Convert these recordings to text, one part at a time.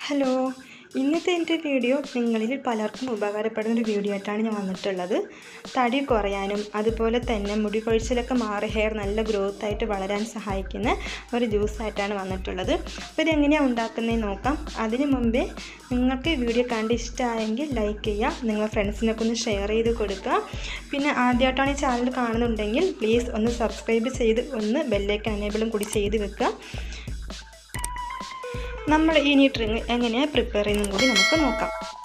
hello ഇന്നത്തെ എൻ്റെ video നിങ്ങളിൽ പലർക്കും ഉപകാരപ്പെടുന്ന ഒരു വീഡിയോ ആയിട്ടാണ് ഞാൻ വന്നിട്ടുള്ളത് തടി കുറയാനും അതുപോലെ തന്നെ മുടി കൊഴിച്ചിലൊക്കെ മാറി ഹെയർ നല്ല ഗ്രോത്ത് ആയിട്ട് വളരാൻ സഹായിക്കുന്ന ഒരു ജ്യൂസായിട്ടാണ് വന്നിട്ടുള്ളത് അപ്പോൾ ഇതെങ്ങനെയാണ് ഉണ്ടാക്കുന്നതെന്ന് നോക്കാം അതിന് മുമ്പേ നിങ്ങൾക്ക് ഈ വീഡിയോ കണ്ട് ഇഷ്ടമായെങ്കിൽ ലൈക്ക് ചെയ്യുക നിങ്ങളുടെ ഫ്രണ്ട്സിനൊക്കെ ഒന്ന് ഷെയർ ചെയ്ത് കൊടുക്കുക പിന്നെ ആദ്യമായിട്ടാണ് ഈ ചാനൽ കാണുന്നുണ്ടെങ്കിൽ പ്ലീസ് ഒന്ന് സബ്സ്ക്രൈബ് ചെയ്ത് ഒന്ന് ബെല്ലേക്ക് അനേബിളും കൂടി ചെയ്ത് വെക്കുക നമ്മൾ ഈ നീട്ടറിങ് എങ്ങനെയാണ് പ്രിപ്പയർ ചെയ്യുന്നതും കൂടി നമുക്ക് നോക്കാം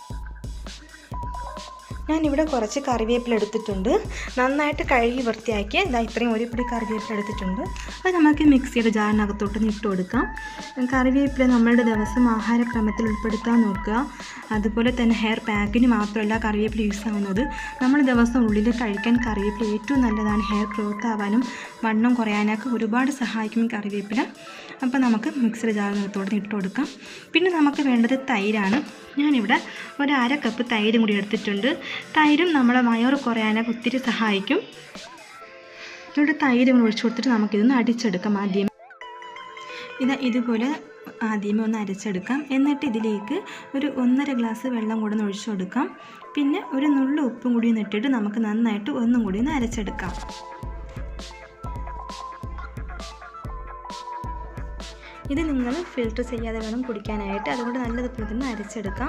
ഞാനിവിടെ കുറച്ച് കറിവേപ്പില എടുത്തിട്ടുണ്ട് നന്നായിട്ട് കഴുകി വൃത്തിയാക്കി ഇതാ ഇത്രയും ഒരു പിടി കറിവേപ്പില എടുത്തിട്ടുണ്ട് അത് നമുക്ക് മിക്സിയുടെ ജാറിനകത്തോട്ട് ഇട്ട് കൊടുക്കാം കറിവേപ്പില നമ്മളുടെ ദിവസം ആഹാരക്രമത്തിൽ ഉൾപ്പെടുത്താൻ നോക്കുക അതുപോലെ തന്നെ ഹെയർ പാക്കിന് മാത്രമല്ല കറിവേപ്പില യൂസ് ആവുന്നത് നമ്മൾ ദിവസം ഉള്ളിൽ കഴിക്കാൻ കറിവേപ്പില ഏറ്റവും നല്ലതാണ് ഹെയർ ഗ്രോത്ത് ആവാനും വണ്ണം കുറയാനൊക്കെ ഒരുപാട് സഹായിക്കും കറിവേപ്പില അപ്പോൾ നമുക്ക് മിക്സിയുടെ ജാറിനകത്തോട്ട് ഇട്ട് കൊടുക്കാം പിന്നെ നമുക്ക് വേണ്ടത് തൈരാണ് ഞാനിവിടെ ഒരു അര കപ്പ് തൈരും കൂടി എടുത്തിട്ടുണ്ട് തൈരും നമ്മളെ വയറ് കുറയാനൊക്കെ ഒത്തിരി സഹായിക്കും ഇവിടെ തൈര് ഒഴിച്ചു കൊടുത്തിട്ട് നമുക്കിതൊന്ന് അടിച്ചെടുക്കാം ആദ്യം ഇത് ഇതുപോലെ ആദ്യമേ ഒന്ന് അരച്ചെടുക്കാം എന്നിട്ട് ഇതിലേക്ക് ഒരു ഒന്നര ഗ്ലാസ് വെള്ളം കൂടെ ഒന്ന് ഒഴിച്ചു കൊടുക്കാം പിന്നെ ഒരു നുള്ള ഉപ്പും കൂടി ഒന്ന് ഇട്ടിട്ട് നമുക്ക് നന്നായിട്ട് ഒന്നും കൂടി ഒന്ന് അരച്ചെടുക്കാം ഇത് നിങ്ങൾ ഫിൽറ്റർ ചെയ്യാതെ വേണം കുടിക്കാനായിട്ട് അതുകൊണ്ട് നല്ലതുപോലെ തന്നെ അരച്ചെടുക്കാം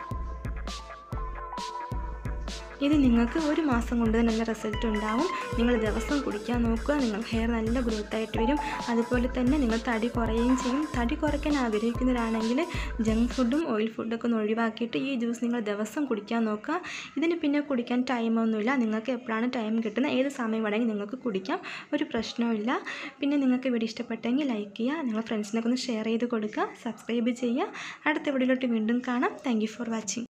ഇത് നിങ്ങൾക്ക് ഒരു മാസം കൊണ്ട് തന്നെ നല്ല റിസൾട്ട് ഉണ്ടാവും നിങ്ങൾ ദിവസം കുടിക്കാൻ നോക്കുക നിങ്ങൾ ഹെയർ നല്ല ഗ്രോത്ത് ആയിട്ട് വരും അതുപോലെ തന്നെ നിങ്ങൾ തടി കുറയുകയും ചെയ്യും തടി കുറയ്ക്കാൻ ആഗ്രഹിക്കുന്നവരാണെങ്കിൽ ജങ്ക് ഫുഡും ഓയിൽ ഫുഡൊക്കെ ഒന്ന് ഒഴിവാക്കിയിട്ട് ഈ ജ്യൂസ് നിങ്ങൾ ദിവസം കുടിക്കാൻ നോക്കുക ഇതിന് പിന്നെ കുടിക്കാൻ ടൈമൊന്നുമില്ല നിങ്ങൾക്ക് എപ്പോഴാണ് ടൈം കിട്ടുന്നത് ഏത് സമയം വേണമെങ്കിൽ നിങ്ങൾക്ക് കുടിക്കാം ഒരു പ്രശ്നവുമില്ല പിന്നെ നിങ്ങൾക്ക് വീഡിയോ ഇഷ്ടപ്പെട്ടെങ്കിൽ ലൈക്ക് ചെയ്യുക നിങ്ങളുടെ ഫ്രണ്ട്സിനൊക്കെ ഒന്ന് ഷെയർ ചെയ്ത് കൊടുക്കുക സബ്സ്ക്രൈബ് ചെയ്യുക അടുത്ത വീഡിയോയിലോട്ട് വീണ്ടും കാണാം താങ്ക് ഫോർ വാച്ചിങ്